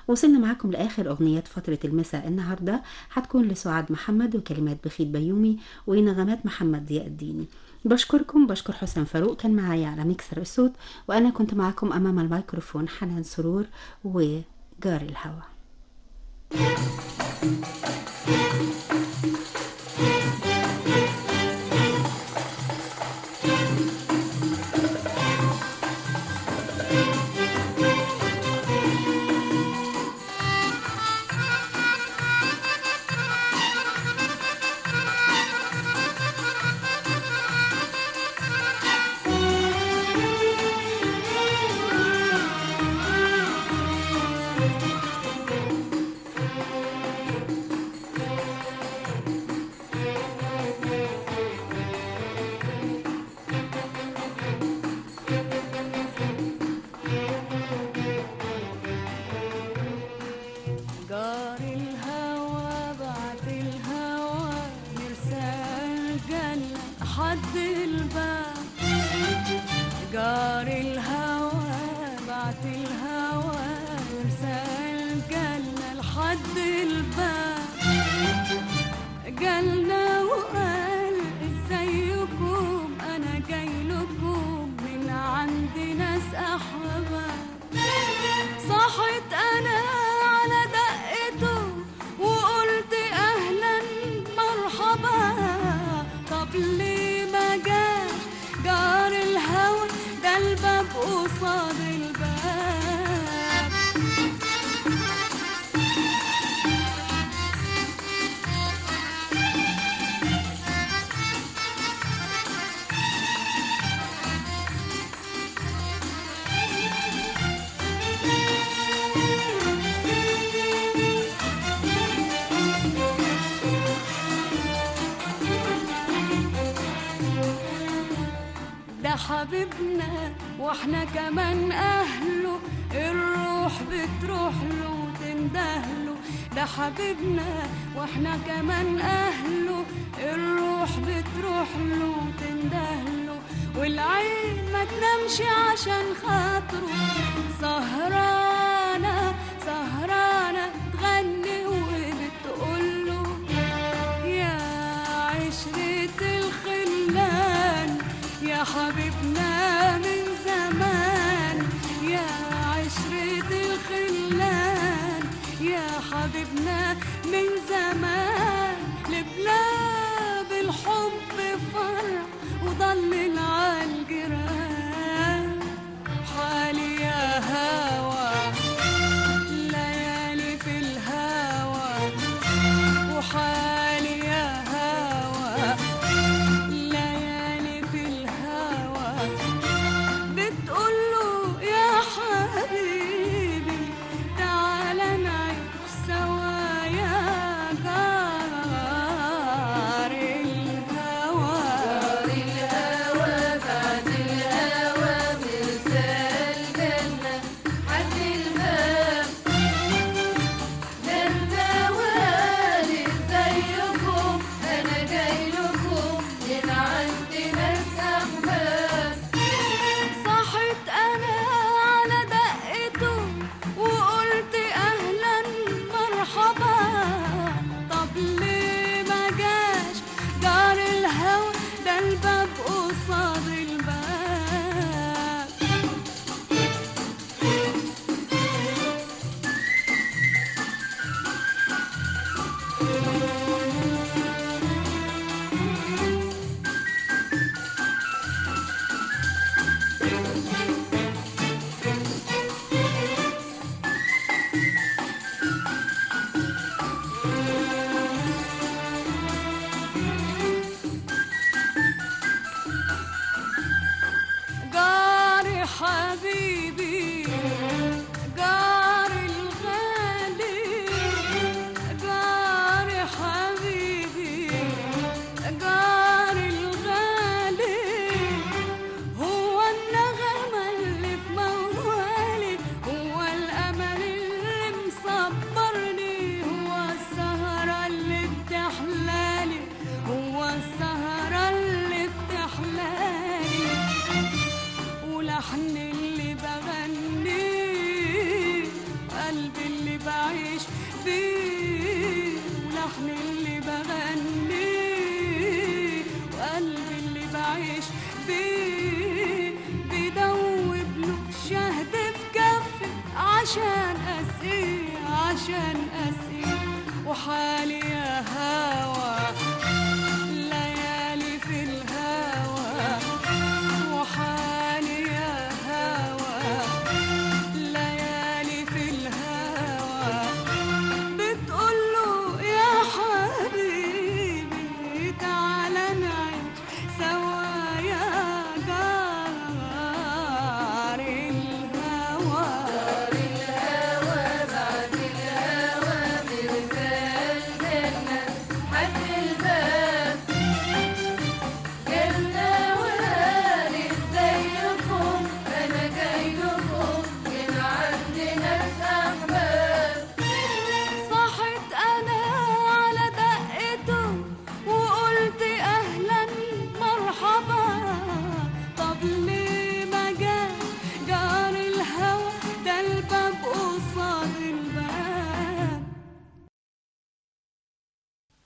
وصلنا معاكم لآخر أغنيات فترة المساء النهاردة هتكون لسعاد محمد وكلمات بخيت بيومي ونغمات محمد ضياء الديني بشكركم بشكر حسن فاروق كان معايا على ميكسر الصوت وأنا كنت معاكم أمام الميكروفون حنان سرور وجار الهوى جار الهوى بعت الهوى مرسال جنة حد الباب جار الهوى بعت الهوى مرسال جنة لحد الباب جالنا وقال ازيكم انا جاي لكم من عند ناس احباب صحت انا على دقته وقلت اهلا مرحبا طب ليه ما جاش جار الهوى ده الباب قصاد الباب ده حبيبنا واحنا كمان اهله الروح بتروح له وتندهله ده حبيبنا واحنا كمان اهله الروح بتروح له وتندهله والعين ما تنامش عشان خاطره سهرانة سهرانة تغني وبتقوله يا عشرة الخلان يا حبيبنا من زمان يا عشرة الخلان يا حبيبنا من زمان لبلاب الحب فرح وضلل عالجيران حالي يا هوى ليالي في الهوى وحالي يا هوى ليالي في الهوى بتقوله يا حبيبي تعالى نعيش سوا يا جار الهوى جار الهوى بعد الهوى اللي بعيش بيه ولحن اللي بغنيه وقلبي اللي بعيش بيه بيدوب له شهد في كفي عشان أسير عشان أسير وحالي يا هوا